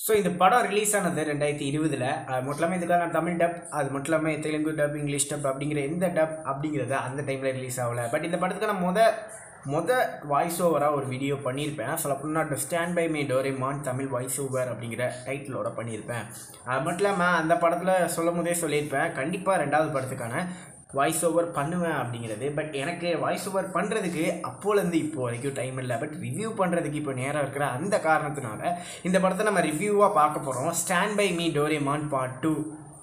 so இந்த படம் release ஆனது ரெண்டாயிரத்தி இருபதில் அது மட்டும் இல்லாமல் இதுக்கான தமிழ் டப் அது மட்டும் இல்லாமல் தெலுங்கு டப் இங்கிலீஷ் டப் அப்படிங்கிற எந்த டப் அப்படிங்கிறது அந்த டைமில் ரிலீஸ் ஆகல பட் இந்த படத்துக்கான முத முத வாய்ஸ் ஓவராக ஒரு வீடியோ பண்ணியிருப்பேன் சொல்ல போனால் stand by me Doraemon Tamil voice over அப்படிங்கிற டைட்டிலோட பண்ணியிருப்பேன் அது மட்டும் இல்லாமல் அந்த படத்தில் சொல்லும் போதே சொல்லியிருப்பேன் கண்டிப்பாக ரெண்டாவது படத்துக்கான வாய்ஸ் ஓவர் பண்ணுவேன் அப்படிங்கிறது பட் எனக்கு வாய்ஸ் ஓவர் பண்ணுறதுக்கு அப்போலேருந்து இப்போ வரைக்கும் டைம் இல்லை பட் ரிவ்யூ பண்ணுறதுக்கு இப்போ நேரம் இருக்கிற அந்த காரணத்தினால இந்த படத்தை நம்ம ரிவ்யூவாக பார்க்க போகிறோம் stand by me Doraemon part two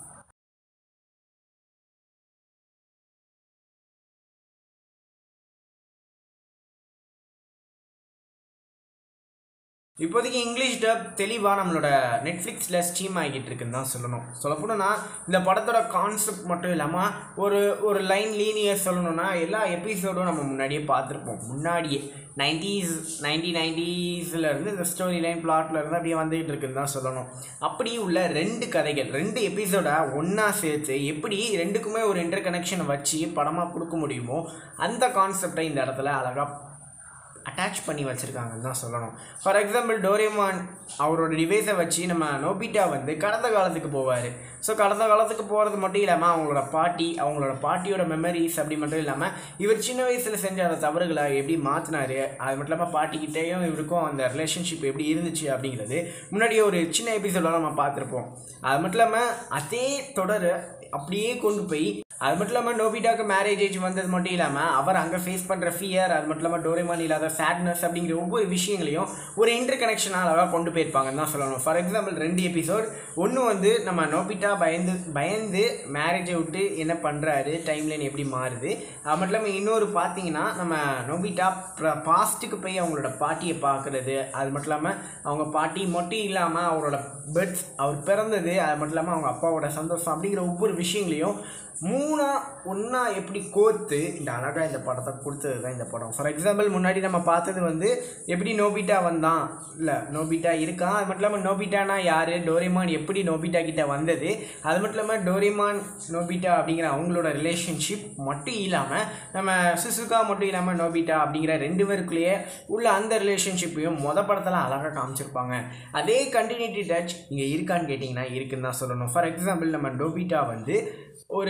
இப்போதைக்கு இங்கிலீஷ் டப் தெளிவாக நம்மளோட நெட்ஃப்ளிக்ஸில் ஸ்ட்ரீம் ஆகிட்டு இருக்குன்னு தான் சொல்லணும் சொல்லப்போனா இந்த படத்தோட கான்செப்ட் மட்டும் இல்லாமல் ஒரு ஒரு லைன் லீனியர் சொல்லணும்னா எல்லா எபிசோடும் நம்ம முன்னாடியே பார்த்துருப்போம் முன்னாடியே நைன்டீஸ் நைன்டி நைன்டீஸ்லேருந்து இந்த ஸ்டோரி லைன் பிளாட்ல இருந்து அப்படியே வந்துகிட்டு இருக்குன்னு தான் சொல்லணும் அப்படி உள்ள ரெண்டு கதைகள் ரெண்டு எபிசோடை ஒன்றா சேர்த்து எப்படி ரெண்டுக்குமே ஒரு இன்டர் கனெக்ஷனை வச்சு படமாக கொடுக்க முடியுமோ அந்த கான்செப்டை இந்த இடத்துல அழகாக அட்டாச் பண்ணி வச்சுருக்காங்கன்னு தான் சொல்லணும் ஃபார் எக்ஸாம்பிள் டோரேமான் அவரோட டிவைஸை வச்சு நம்ம நோபிட்டா வந்து கடந்த காலத்துக்கு போவார் ஸோ கடந்த காலத்துக்கு போகிறது மட்டும் இல்லாமல் அவங்களோட பாட்டி அவங்களோட பாட்டியோட மெமரிஸ் அப்படி மட்டும் இல்லாமல் இவர் சின்ன வயசில் செஞ்ச அந்த தவறுகளை எப்படி மாற்றினாரு அது மட்டும் இல்லாமல் பாட்டிக்கிட்டேயும் இவருக்கும் அந்த ரிலேஷன்ஷிப் எப்படி இருந்துச்சு அப்படிங்கிறது முன்னாடியே ஒரு சின்ன எபிசோடாக நம்ம பார்த்துருப்போம் அது மட்டும் இல்லாமல் அதே தொடர் அப்படியே கொண்டு போய் அது மட்டும் இல்லாமல் நோபிட்டாக்கு மேரேஜ் ஏஜ் வந்தது மட்டும் இல்லாமல் அவர் அங்கே ஃபேஸ் பண்ணுற ஃபியர் அது மட்டும் இல்லாமல் டோரேமான் இல்லாத சேட்னஸ் அப்படிங்கிற ஒவ்வொரு விஷயங்களையும் ஒரு இன்டர் கனெக்ஷனாக அழகாக கொண்டு போயிருப்பாங்கன்னு தான் சொல்லணும் ஃபார் எக்ஸாம்பிள் ரெண்டு எபிசோட் ஒன்று வந்து நம்ம நோபிட்டா பயந்து பயந்து மேரேஜை விட்டு என்ன பண்ணுறாரு டைம்லைன் எப்படி மாறுது அது மட்டும் இல்லாமல் இன்னொரு பார்த்தீங்கன்னா நம்ம நோபிட்டா பாஸ்ட்டுக்கு போய் அவங்களோட பாட்டியை பார்க்குறது அது மட்டும் இல்லாமல் அவங்க பாட்டி மட்டும் இல்லாமல் அவரோட பெட்ஸ் அவர் பிறந்தது அது மட்டும் இல்லாமல் அவங்க அப்பாவோட சந்தோஷம் அப்படிங்கிற ஒவ்வொரு விஷயங்களையும் மூணா ஒன்றா எப்படி கோர்த்து இந்த அழகாக இந்த படத்தை கொடுத்தது தான் இந்த படம் ஃபார் எக்ஸாம்பிள் முன்னாடி நம்ம பார்த்தது வந்து எப்படி நோபிட்டா வந்தான் இல்லை நோபிட்டா இருக்கான் அது மட்டும் இல்லாமல் நோபிட்டானா யார் டோரேமான் எப்படி நோபிட்டா கிட்ட வந்தது அது மட்டும் இல்லாமல் டோரேமான் நோபிட்டா அப்படிங்கிற அவங்களோட ரிலேஷன்ஷிப் மட்டும் இல்லாமல் நம்ம சுசுகா மட்டும் இல்லாமல் நோபிட்டா அப்படிங்கிற ரெண்டு பேருக்குள்ளேயே உள்ள அந்த ரிலேஷன்ஷிப்பையும் மொத படத்தில் அழகாக காமிச்சிருப்பாங்க அதே கண்டினியூட்டி டச் இங்கே இருக்கான்னு கேட்டிங்கன்னா இருக்குன்னு தான் சொல்லணும் ஃபார் எக்ஸாம்பிள் நம்ம நோபிட்டா வந்து ஒரு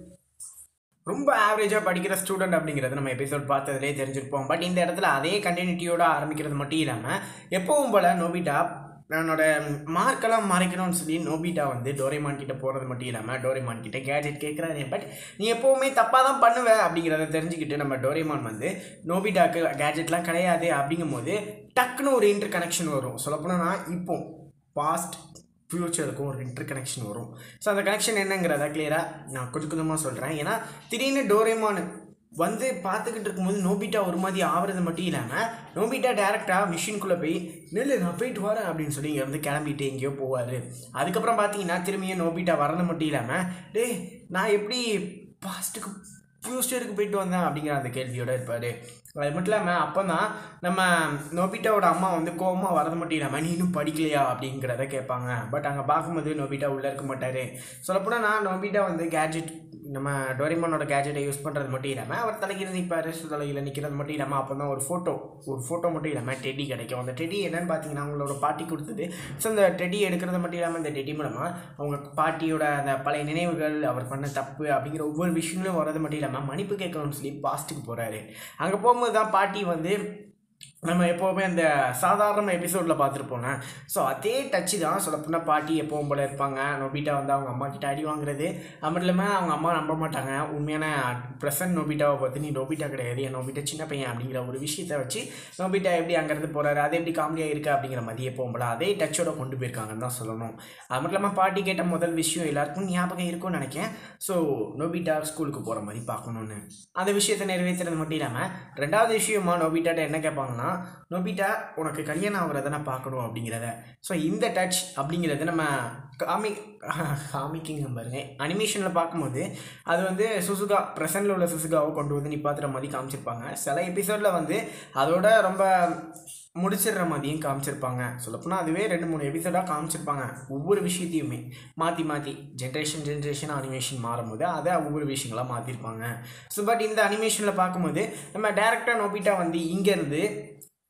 ரொம்ப ஆவரேஜாக படிக்கிற ஸ்டூடெண்ட் அப்படிங்கிறது நம்ம எபிசோட் பார்த்ததுலே தெரிஞ்சிருப்போம் பட் இந்த இடத்துல அதே கண்டினியூட்டியோட ஆரம்பிக்கிறது மட்டும் இல்லாமல் எப்பவும் போல் நோபிட்டா என்னோட மார்க்கெல்லாம் மறைக்கணும்னு சொல்லி நோபிட்டா வந்து டோரேமான் கிட்ட போகிறது மட்டும் இல்லாமல் டோரேமான் கிட்ட கேஜெட் கேட்குறாரு பட் நீ எப்போவுமே தப்பாக தான் பண்ணுவ அப்படிங்கிறத தெரிஞ்சுக்கிட்டு நம்ம டோரேமான் வந்து நோபிட்டாக்கு கேஜெட்லாம் கிடையாது அப்படிங்கும்போது டக்குன்னு ஒரு இன்டர் கனெக்ஷன் வரும் சொல்லப்போனால் இப்போ பாஸ்ட் ஃப்யூச்சருக்கும் ஒரு இன்டர் கனெக்ஷன் வரும் ஸோ அந்த கனெக்ஷன் என்னங்கிறத கிளியராக நான் கொஞ்சம் கொஞ்சமாக சொல்கிறேன் ஏன்னா திடீர்னு டோரேமான் வந்து பார்த்துக்கிட்டு இருக்கும்போது நோபிட்டா ஒரு மாதிரி ஆகிறது மட்டும் இல்லாமல் நோபிட்டா டேரெக்டாக மிஷின்குள்ளே போய் நெல் நான் போயிட்டு வரேன் அப்படின்னு சொல்லி இங்கே வந்து கிளம்பிட்டு எங்கேயோ போவார் அதுக்கப்புறம் பார்த்தீங்கன்னா திரும்பியும் நோபிட்டா வரது மட்டும் இல்லாமல் டேய் நான் எப்படி பாஸ்ட்டுக்கு ஃபியூச்சருக்கு போயிட்டு வந்தேன் அப்படிங்கிற அந்த கேள்வியோட இருப்பார் அது மட்டும் இல்லாமல் அப்போ தான் நம்ம நோபிட்டாவோட அம்மா வந்து கோவமாக வரது மட்டும் இல்லாமல் நீ இன்னும் படிக்கலையா அப்படிங்கிறத கேட்பாங்க பட் அங்கே பார்க்கும்போது நோபிட்டா உள்ளே இருக்க மாட்டார் சொல்லப்போனால் நான் நோபிட்டா வந்து கேஜெட் நம்ம டோரிமானோட கேஜெட்டை யூஸ் பண்ணுறது மட்டும் இல்லாமல் அவர் தலையில் நிற்பார் தலையில் நிற்கிறது மட்டும் இல்லாமல் அப்போ தான் ஒரு ஃபோட்டோ ஒரு ஃபோட்டோ மட்டும் இல்லாமல் டெடி கிடைக்கும் அந்த டெடி என்னன்னு பார்த்தீங்கன்னா அவங்களோட பாட்டி கொடுத்தது ஸோ அந்த டெடி எடுக்கிறது மட்டும் இல்லாமல் இந்த டெடி மூலமாக அவங்க பாட்டியோட அந்த பழைய நினைவுகள் அவர் பண்ண தப்பு அப்படிங்கிற ஒவ்வொரு விஷயங்களும் வர்றது மட்டும் இல்லாமல் மன்னிப்பு கேட்கணும்னு சொல்லி பாஸ்ட்டுக்கு போகிறாரு அங்கே போகும்போது தான் பாட்டி வந்து நம்ம எப்போவுமே அந்த சாதாரண எபிசோடில் பார்த்துருப்போங்க ஸோ அதே டச்சு தான் சொல்லப்போனால் பாட்டி எப்பவும் போல இருப்பாங்க நோபிட்டா வந்து அவங்க அம்மா கிட்ட அடி வாங்குறது அது மட்டும் இல்லாமல் அவங்க அம்மா நம்ப மாட்டாங்க உண்மையான ப்ரெசன்ட் நோபிட்டாவை பார்த்து நீ நோபிட்டா கிடையாது என் நோபிட்டா சின்ன பையன் அப்படிங்கிற ஒரு விஷயத்தை வச்சு நோபிட்டா எப்படி அங்கேருந்து போகிறாரு அது எப்படி காமெடியாக இருக்குது அப்படிங்கிற மாதிரி எப்பவும் போல அதே டச்சோட கொண்டு போயிருக்காங்கன்னு தான் சொல்லணும் அது மட்டும் இல்லாமல் பாட்டி கேட்ட முதல் விஷயம் எல்லாருக்கும் ஞாபகம் இருக்கும்னு நினைக்கிறேன் ஸோ நோபிட்டா ஸ்கூலுக்கு போகிற மாதிரி பார்க்கணுன்னு அந்த விஷயத்தை நிறைவேற்றுறது மட்டும் இல்லாமல் ரெண்டாவது விஷயமா நோபிட்டாட்ட என்ன கேட்பாங்கன்னா நோபிட்டா உனக்கு கல்யாணம் ஆகுறத நான் பார்க்கணும் அப்படிங்கிறத ஸோ இந்த டச் அப்படிங்கிறது நம்ம காமி காமிக்கிங்க பாருங்க அனிமேஷனில் பார்க்கும்போது அது வந்து சுசுகா ப்ரெசண்டில் உள்ள சுசுகாவை கொண்டு வந்து நிப்பாத்துற மாதிரி காமிச்சிருப்பாங்க சில எபிசோடில் வந்து அதோட ரொம்ப முடிச்சிடுற மாதிரியும் காமிச்சிருப்பாங்க சொல்லப்போனால் அதுவே ரெண்டு மூணு எபிசோடாக காமிச்சிருப்பாங்க ஒவ்வொரு விஷயத்தையுமே மாற்றி மாற்றி ஜென்ரேஷன் ஜென்ரேஷன் அனிமேஷன் மாறும்போது அதை ஒவ்வொரு விஷயங்களாக மாற்றிருப்பாங்க ஸோ பட் இந்த அனிமேஷனில் பார்க்கும்போது நம்ம டேரக்டாக நோபிட்டா வந்து இங்கேருந்து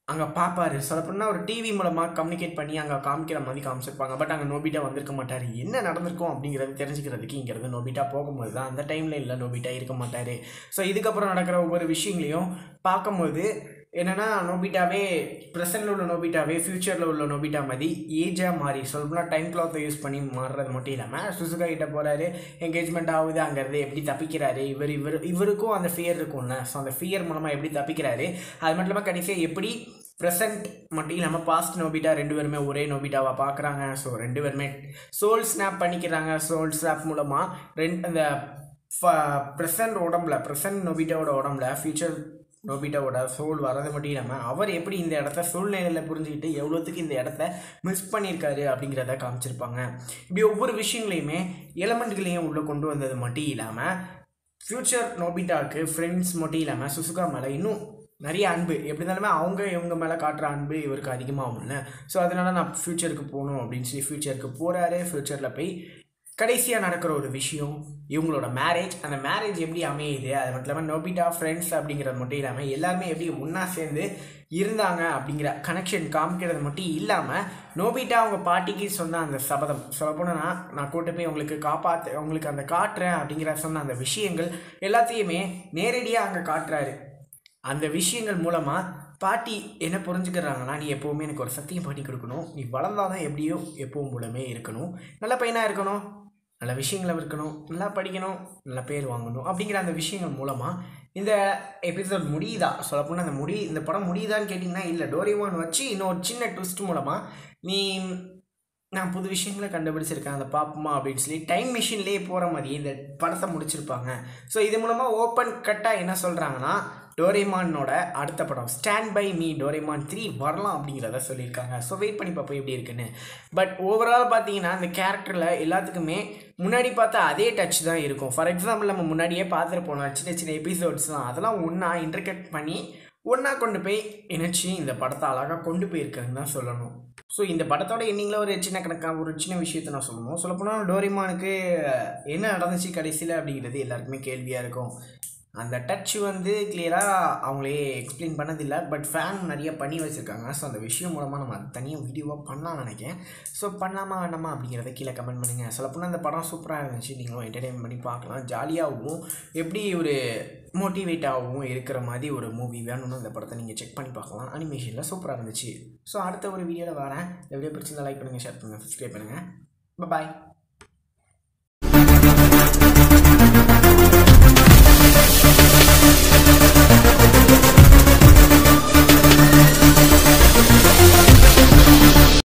அங்கே பார்ப்பாரு சொல்லப்போனால் ஒரு டிவி மூலமாக கம்யூனிகேட் பண்ணி அங்கே காமிக்கிற மாதிரி காமிச்சிருப்பாங்க பட் அங்கே நோபிட்டா வந்திருக்க மாட்டார் என்ன நடந்திருக்கும் அப்படிங்கிறது தெரிஞ்சுக்கிறதுக்கு இங்கிறது நோபிட்டா போகும்போது தான் அந்த டைமில் இல்லை நோபிட்டா இருக்க மாட்டார் ஸோ இதுக்கப்புறம் நடக்கிற ஒவ்வொரு விஷயங்களையும் பார்க்கும்போது என்னென்னா நோபிட்டாவே ப்ரெசென்ட்டில் உள்ள நோபிட்டாவே ஃப்யூச்சரில் உள்ள நோபிட்டா மாதிரி ஏஜாக மாறி சொல்லப்போனால் டைம் கிளாத்தை யூஸ் பண்ணி மாறுறது மட்டும் இல்லாமல் சுசுகா கிட்ட போகிறாரு என்கேஜ்மெண்ட் ஆகுது அங்கேருந்து எப்படி தப்பிக்கிறாரு இவர் இவர் இவருக்கும் அந்த ஃபியர் இருக்கும்ல ஸோ அந்த ஃபியர் மூலமாக எப்படி தப்பிக்கிறாரு அது மட்டும் இல்லாமல் கடைசியாக எப்படி ப்ரெசன்ட் மட்டும் இல்லாமல் பாஸ்ட் நோபிட்டா ரெண்டு பேருமே ஒரே நோபிட்டாவாக பார்க்குறாங்க ஸோ ரெண்டு பேருமே சோல் ஸ்னாப் பண்ணிக்கிறாங்க சோல் ஸ்னாப் மூலமாக ரெண்டு அந்த ப்ரெசன்ட் உடம்புல ப்ரெசன்ட் நோபிட்டாவோட உடம்புல ஃபியூச்சர் நோபிட்டாவோட சோல் வரது மட்டும் இல்லாமல் அவர் எப்படி இந்த இடத்த சூழ்நிலையில் புரிஞ்சுக்கிட்டு எவ்வளோத்துக்கு இந்த இடத்த மிஸ் பண்ணியிருக்காரு அப்படிங்கிறத காமிச்சிருப்பாங்க இப்படி ஒவ்வொரு விஷயங்களையுமே எலமெண்ட்களையும் உள்ளே கொண்டு வந்தது மட்டும் இல்லாமல் ஃப்யூச்சர் நோபிட்டாவுக்கு ஃப்ரெண்ட்ஸ் மட்டும் இல்லாமல் சுசுகா மேலே இன்னும் நிறைய அன்பு எப்படி இருந்தாலுமே அவங்க இவங்க மேலே காட்டுற அன்பு இவருக்கு அதிகமாகும்ல ஸோ அதனால் நான் ஃப்யூச்சருக்கு போகணும் அப்படின்னு சொல்லி ஃப்யூச்சருக்கு போகிறாரு ஃப்யூச்சரில் போய் கடைசியாக நடக்கிற ஒரு விஷயம் இவங்களோட மேரேஜ் அந்த மேரேஜ் எப்படி அமையுது அது மட்டும் இல்லாமல் நோபிட்டா ஃப்ரெண்ட்ஸ் அப்படிங்கிறது மட்டும் இல்லாமல் எல்லாருமே எப்படி ஒன்றா சேர்ந்து இருந்தாங்க அப்படிங்கிற கனெக்ஷன் காமிக்கிறது மட்டும் இல்லாமல் நோபிட்டா அவங்க பாட்டிக்கு சொன்ன அந்த சபதம் சொல்லப்போனா நான் கூட்டு போய் உங்களுக்கு காப்பாற்று உங்களுக்கு அந்த காட்டுறேன் அப்படிங்கிற சொன்ன அந்த விஷயங்கள் எல்லாத்தையுமே நேரடியாக அங்கே காட்டுறாரு அந்த விஷயங்கள் மூலமாக பாட்டி என்ன புரிஞ்சுக்கிறாங்கன்னா நீ எப்போவுமே எனக்கு ஒரு சத்தியம் பாட்டி கொடுக்கணும் நீ வளர்ந்தாதான் எப்படியோ எப்பவும் மூலமே இருக்கணும் நல்ல பையனாக இருக்கணும் நல்ல விஷயங்களை இருக்கணும் நல்லா படிக்கணும் நல்ல பேர் வாங்கணும் அப்படிங்கிற அந்த விஷயங்கள் மூலமாக இந்த எபிசோட் முடியுதா சொல்லப்போனால் அந்த முடி இந்த படம் முடியுதான்னு கேட்டிங்கன்னா இல்லை டோரிமான் வச்சு இன்னொரு சின்ன ட்விஸ்ட் மூலமாக நீ நான் புது விஷயங்களை கண்டுபிடிச்சிருக்கேன் அதை பார்ப்போமா அப்படின்னு சொல்லி டைம் மிஷின்லேயே போகிற மாதிரி இந்த படத்தை முடிச்சிருப்பாங்க ஸோ இது மூலமாக ஓப்பன் கட்டாக என்ன சொல்கிறாங்கன்னா டோரேமானோட அடுத்த படம் stand by me Doraemon three வரலாம் அப்படிங்கிறத சொல்லியிருக்காங்க ஸோ வெயிட் பண்ணி பார்ப்போம் எப்படி இருக்குன்னு பட் ஓவரால் பார்த்தீங்கன்னா இந்த கேரக்டரில் எல்லாத்துக்குமே முன்னாடி பார்த்தா அதே டச் தான் இருக்கும் ஃபார் எக்ஸாம்பிள் நம்ம முன்னாடியே பார்த்துட்டு போனோம் சின்ன சின்ன எபிசோட்ஸ் தான் அதெல்லாம் ஒன்றா இன்டர்கட் பண்ணி ஒன்றா கொண்டு போய் இணைச்சி இந்த படத்தை அழகாக கொண்டு போயிருக்காங்கன்னு தான் சொல்லணும் ஸோ இந்த படத்தோட எண்டிங்கில் ஒரு சின்ன கணக்காக ஒரு சின்ன விஷயத்த நான் சொல்லணும் சொல்லப்போனால் டோரிமானுக்கு என்ன நடந்துச்சு கடைசியில் அப்படிங்கிறது எல்லாருக்குமே கேள்வியாக இருக்கும் அந்த டச் வந்து கிளியராக அவங்களே எக்ஸ்பிளைன் பண்ணதில்லை பட் ஃபேன் நிறைய பண்ணி வச்சுருக்காங்க ஸோ அந்த விஷயம் மூலமாக நம்ம அது தனியாக வீடியோவாக பண்ணலாம் நினைக்கிறேன் ஸோ பண்ணலாமா வேணாமா அப்படிங்கிறத கீழே கமெண்ட் பண்ணுங்கள் சொல்லப்போனால் அந்த படம் சூப்பராக இருந்துச்சு நீங்களும் என்டர்டைன் பண்ணி பார்க்கலாம் ஜாலியாகவும் எப்படி ஒரு மோட்டிவேட்டாகவும் இருக்கிற மாதிரி ஒரு மூவி வேணும்னு அந்த படத்தை நீங்கள் செக் பண்ணி பார்க்கலாம் அனிமேஷனில் சூப்பராக இருந்துச்சு ஸோ அடுத்த ஒரு வீடியோவில் வரேன் இந்த வீடியோ பிடிச்சிருந்தா லைக் பண்ணுங்கள் ஷேர் பண்ணுங்கள் சப்ஸ்கிரைப் பண்ணுங்கள் பாய்